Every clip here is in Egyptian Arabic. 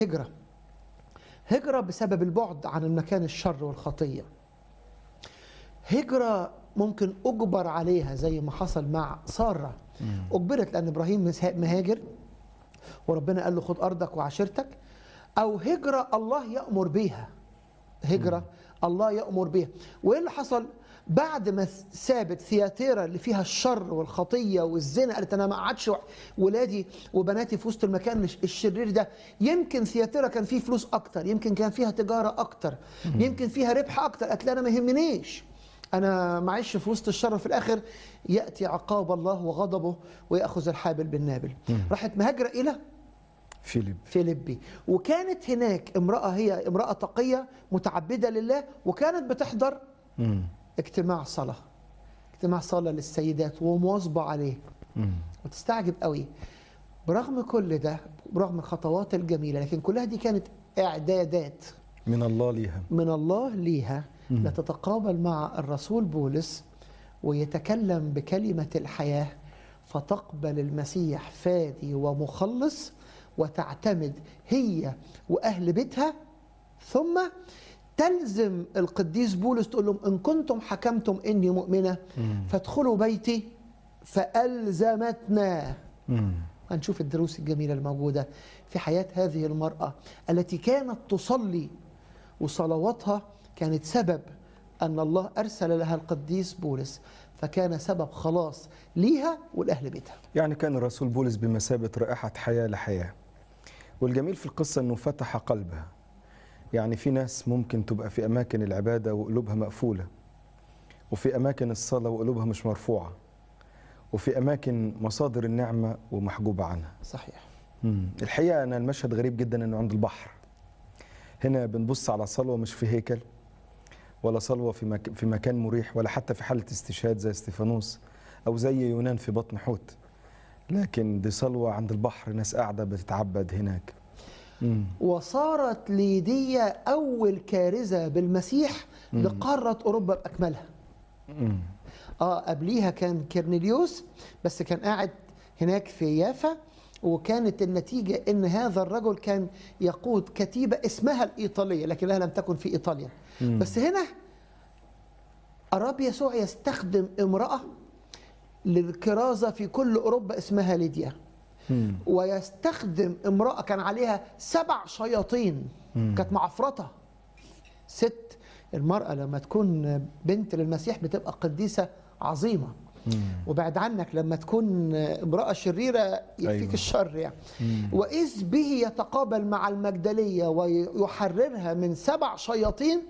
هجرة هجرة بسبب البعد عن المكان الشر والخطية هجرة ممكن أجبر عليها زي ما حصل مع سارة أجبرت لأن إبراهيم مسا- مهاجر وربنا قال له خد أرضك وعشيرتك أو هجرة الله يأمر بيها هجرة الله يأمر بيها وإيه اللي حصل بعد ما سابت ثياتيرا اللي فيها الشر والخطية والزنا قالت أنا ما قعدش ولادي وبناتي في وسط المكان الش- الشرير ده يمكن ثياتيرا كان فيه فلوس أكتر يمكن كان فيها تجارة أكتر يمكن فيها ربح أكتر قالت لي أنا ما يهمنيش أنا معيش في وسط الشر في الآخر يأتي عقاب الله وغضبه ويأخذ الحابل بالنابل راحت مهاجرة إلى فيليب فيليبي وكانت هناك امرأة هي امرأة تقية متعبدة لله وكانت بتحضر مم. اجتماع صلاة اجتماع صلاة للسيدات ومواظبة عليه مم. وتستعجب قوي برغم كل ده برغم الخطوات الجميلة لكن كلها دي كانت إعدادات من الله ليها من الله ليها لتتقابل مع الرسول بولس ويتكلم بكلمة الحياة فتقبل المسيح فادي ومخلص وتعتمد هي وأهل بيتها ثم تلزم القديس بولس تقول لهم إن كنتم حكمتم إني مؤمنة فادخلوا بيتي فألزمتنا مم. هنشوف الدروس الجميلة الموجودة في حياة هذه المرأة التي كانت تصلي وصلواتها كانت سبب أن الله أرسل لها القديس بولس فكان سبب خلاص ليها ولأهل بيتها يعني كان الرسول بولس بمثابة رائحة حياة لحياة والجميل في القصة أنه فتح قلبها يعني في ناس ممكن تبقى في أماكن العبادة وقلوبها مقفولة وفي أماكن الصلاة وقلوبها مش مرفوعة وفي أماكن مصادر النعمة ومحجوبة عنها صحيح مم. الحقيقة أنا المشهد غريب جدا أنه عند البحر هنا بنبص على صلوة مش في هيكل ولا صلوة في, مك... في مكان مريح ولا حتى في حالة استشهاد زي استيفانوس أو زي يونان في بطن حوت لكن دي صلوة عند البحر ناس قاعدة بتتعبد هناك مم. وصارت ليدية أول كارثة بالمسيح لقارة أوروبا بأكملها مم. اه قبليها كان كيرنيليوس بس كان قاعد هناك في يافا وكانت النتيجة ان هذا الرجل كان يقود كتيبة اسمها الإيطالية لكنها لم تكن في إيطاليا مم. بس هنا أراب يسوع يستخدم امرأة للكرازة في كل أوروبا اسمها ليديا مم. ويستخدم امرأة كان عليها سبع شياطين مم. كانت معفرطة ست المرأة لما تكون بنت للمسيح بتبقى قديسة عظيمة مم. وبعد عنك لما تكون امرأة شريرة يكفيك أيوة. الشر يعني مم. وإذ به يتقابل مع المجدلية ويحررها من سبع شياطين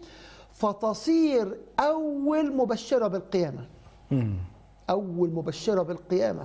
فتصير أول مبشرة بالقيامة مم. أول مبشرة بالقيامة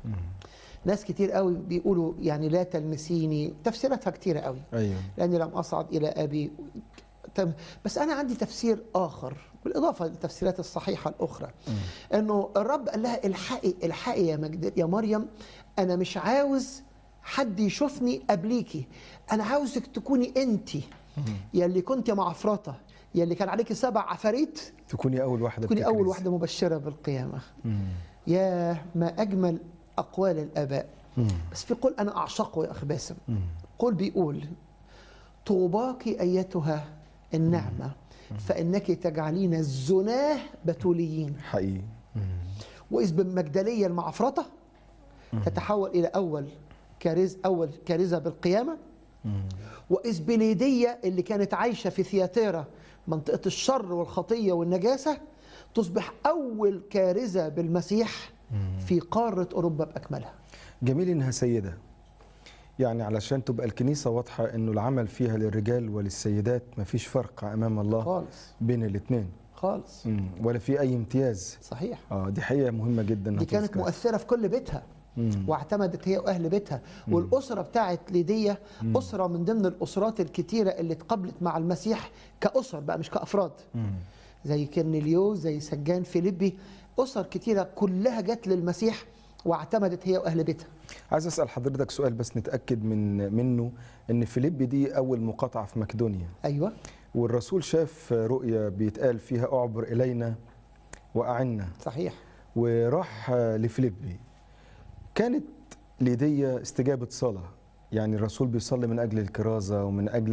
ناس كتير قوي بيقولوا يعني لا تلمسيني تفسيراتها كتيرة قوي أيوه لأني لم أصعد إلى أبي تم- بس أنا عندي تفسير آخر بالإضافة للتفسيرات الصحيحة الأخرى إنه الرب قال لها الحقي الحقي يا مجد يا مريم أنا مش عاوز حد يشوفني قبليكي أنا عاوزك تكوني أنت يلي كنت معفرطة يلي كان عليك سبع عفاريت تكوني أول واحدة تكوني أول بتكرز. واحدة مبشرة بالقيامة مم. يا ما أجمل أقوال الآباء مم. بس في قول أنا أعشقه يا أخ باسم مم. قول بيقول طوباك أيتها النعمة فإنك تجعلين الزناه بتوليين حقيقي مم. وإذ بالمجدلية المعفرطة تتحول إلى أول كارز أول كارثة بالقيامة مم. وإذ بليدية اللي كانت عايشة في ثياتيرا منطقة الشر والخطية والنجاسة تصبح أول كارثة بالمسيح في قارة أوروبا بأكملها جميل انها سيده يعني علشان تبقى الكنيسه واضحه انه العمل فيها للرجال وللسيدات مفيش فرق امام الله خالص بين الاثنين خالص ولا في اي امتياز صحيح اه دي حقيقه مهمه جدا إنها دي كانت تذكر. مؤثرة في كل بيتها مم. واعتمدت هي واهل بيتها والاسره بتاعت ليديا اسره من ضمن الاسرات الكتيره اللي اتقابلت مع المسيح كاسر بقى مش كافراد مم. زي كرنيليو زي سجان فيليبي اسر كتيره كلها جت للمسيح واعتمدت هي واهل بيتها عايز اسال حضرتك سؤال بس نتاكد من منه ان فيليب دي اول مقاطعه في مقدونيا ايوه والرسول شاف رؤيا بيتقال فيها اعبر الينا واعنا صحيح وراح لفيليبي كانت ليديا استجابه صلاه يعني الرسول بيصلي من اجل الكرازه ومن اجل